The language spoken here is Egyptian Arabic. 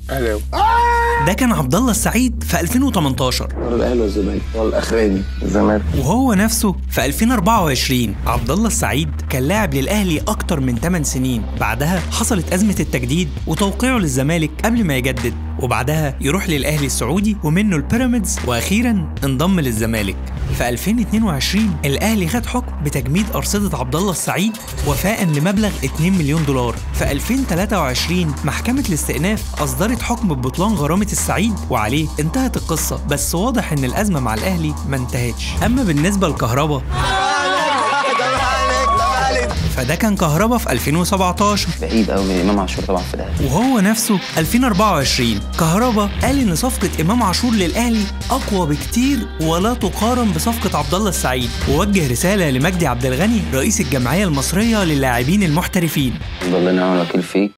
اهلاوي ده كان عبد الله السعيد في 2018 ولا الاهلي والزمالك ولا الاخراني الزمالك وهو نفسه في 2024 عبد الله السعيد كان لاعب للاهلي اكتر من 8 سنين بعدها حصلت ازمه التجديد وتوقيعه للزمالك قبل ما يجدد وبعدها يروح للاهلي السعودي ومنه البيراميدز واخيرا انضم للزمالك في 2022 الاهلي خد حكم بتجميد ارصده عبد الله السعيد وفاء لمبلغ 2 مليون دولار في 2023 محكمه الاستئناف اصدرت حكم ببطلان غرامه السعيد وعليه انتهت القصه بس واضح ان الازمه مع الاهلي ما انتهتش اما بالنسبه لكهربا فده كان كهربا في 2017 بعيد قوي من امام عاشور طبعا في ده وهو نفسه 2024 كهربا قال ان صفقه امام عاشور للاهلي اقوى بكتير ولا تقارن بصفقه عبد الله السعيد ووجه رساله لمجدي عبد الغني رئيس الجمعيه المصريه للاعبين المحترفين الحمد لله نعم الوكيل فيك